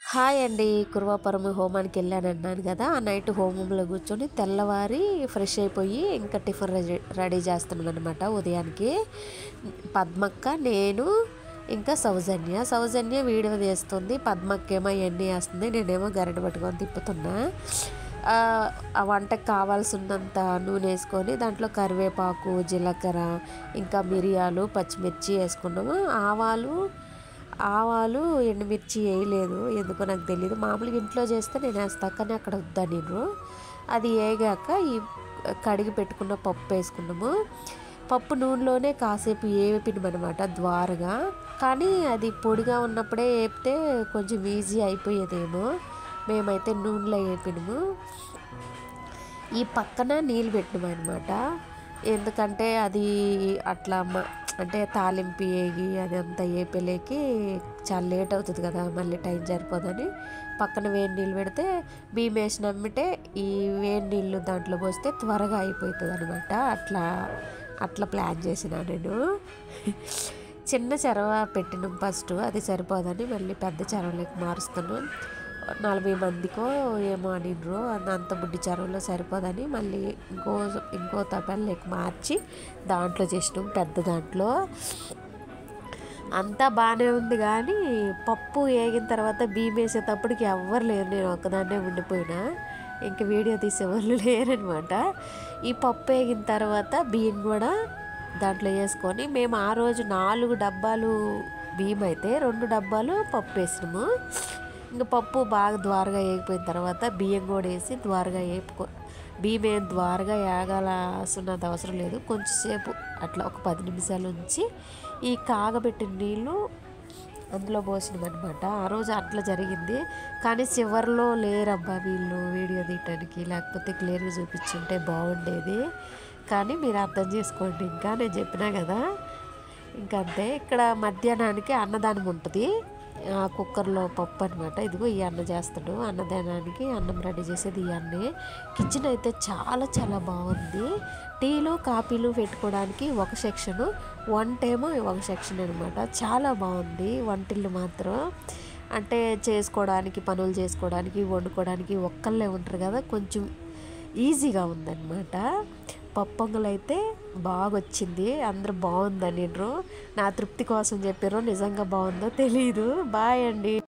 hi అండి కురువాపురం హోమానికి వెళ్ళాను అన్నాను కదా ఆ నైట్ హోమంలో కూర్చొని తెల్లవారి ఫ్రెష్ అయిపోయి ఇంకా టిఫిన్ రెడీ రెడీ చేస్తున్నాను అనమాట ఉదయానికి పద్మక్క నేను ఇంకా సౌజన్య సౌజన్య వీడియో తీస్తుంది పద్మక్క ఏమో ఎన్ని వేస్తుంది నేనేమో గరిట పట్టుకొని తిప్పుతున్నా ఆ, ఆ వంటకు కావాల్సినంత నూనె వేసుకొని దాంట్లో కరివేపాకు జీలకర్ర ఇంకా మిరియాలు పచ్చిమిర్చి వేసుకున్నాము ఆవాలు ఆవాలు ఎండుమిర్చి వేయలేదు ఎందుకో నాకు తెలియదు మామూలుగా ఇంట్లో చేస్తే నేను వేస్తా కానీ అక్కడ వద్దా నేను అది వేగాక ఈ కడిగి పెట్టుకున్న పప్పు వేసుకున్నాము పప్పు నూనెలోనే కాసేపు వేపినమనమాట ద్వారగా కానీ అది పొడిగా ఉన్నప్పుడే వేపితే కొంచెం ఈజీ అయిపోయేదేమో మేమైతే నూనెలో వేపినాము ఈ పక్కన నీళ్ళు పెట్టినాం అనమాట ఎందుకంటే అది అట్లా మ- అంటే తాలింపు వేగి అదంతా వేపలేకి చాలా లేట్ అవుతుంది కదా మళ్ళీ టైం సరిపోదని పక్కన వేడి నీళ్ళు పెడితే బియ్యం వేసినమ్మిటే ఈ వేడి నీళ్ళు దాంట్లో పోస్తే త్వరగా అయిపోతుంది అనమాట అట్లా అట్లా ప్లాన్ చేసిన నేను చిన్న చెరవ పెట్టినాం ఫస్ట్ అది సరిపోదని మళ్ళీ పెద్ద చెరవలోకి మారుస్తున్నాం నలభై మందికో ఏమో అనిండ్రు అంత బుడ్డి చెరువులో సరిపోదని మళ్ళీ ఇంకో ఇంకో తపెల్లోకి మార్చి దాంట్లో చేసినాం పెద్ద దాంట్లో అంతా బాగానే ఉంది కానీ పప్పు వేగిన తర్వాత బియ్యం వేసేటప్పటికి ఎవ్వరు లేరు నేను ఒక్కదాన్నే ఉండిపోయినా ఇంక వీడియో తీసేవాళ్ళు లేరనమాట ఈ పప్పు వేగిన తర్వాత బియ్యం కూడా దాంట్లో వేసుకొని మేము ఆ రోజు నాలుగు డబ్బాలు బియ్యం అయితే రెండు డబ్బాలు పప్పు వేసినాము ఇంకా పప్పు బాగా ద్వారగా వేగిపోయిన తర్వాత బియ్యం కూడా వేసి ద్వారగా వేపుకో బియ్యం ఏం ద్వారగా వేగాల్సినంత అవసరం లేదు కొంచెంసేపు అట్లా ఒక పది నిమిషాలు ఉంచి ఈ కాగబెట్టిన నీళ్ళు అందులో పోసినామన్నమాట ఆ రోజు అట్లా జరిగింది కానీ చివరిలో లేరబ్బా వీళ్ళు వీడియో తీయటానికి లేకపోతే క్లియర్గా చూపించుంటే బాగుండేది కానీ మీరు అర్థం చేసుకోండి ఇంకా నేను చెప్పినా కదా ఇంకంతే ఇక్కడ మధ్యాహ్నానికి అన్నదానం ఉంటుంది ఆ కుక్కర్లో పప్పు అనమాట ఇదిగో ఈ అన్న చేస్తాడు అన్నదానానికి అన్నం రెడీ చేసేది ఈ అన్నే కిచెన్ అయితే చాలా చాలా బాగుంది టీలు కాఫీలు పెట్టుకోవడానికి ఒక సెక్షను వంట ఏమో ఒక సెక్షన్ అనమాట చాలా బాగుంది వంటిల్లు మాత్రం అంటే చేసుకోవడానికి పనులు చేసుకోవడానికి వండుకోవడానికి ఒక్కళ్ళే ఉంటారు కదా కొంచెం ఈజీగా ఉందన్నమాట పప్పొంగల్ అయితే బాగా వచ్చింది అందరూ బాగుందని నా తృప్తి కోసం చెప్పారు నిజంగా బాగుందో తెలియదు బాయ్ అండి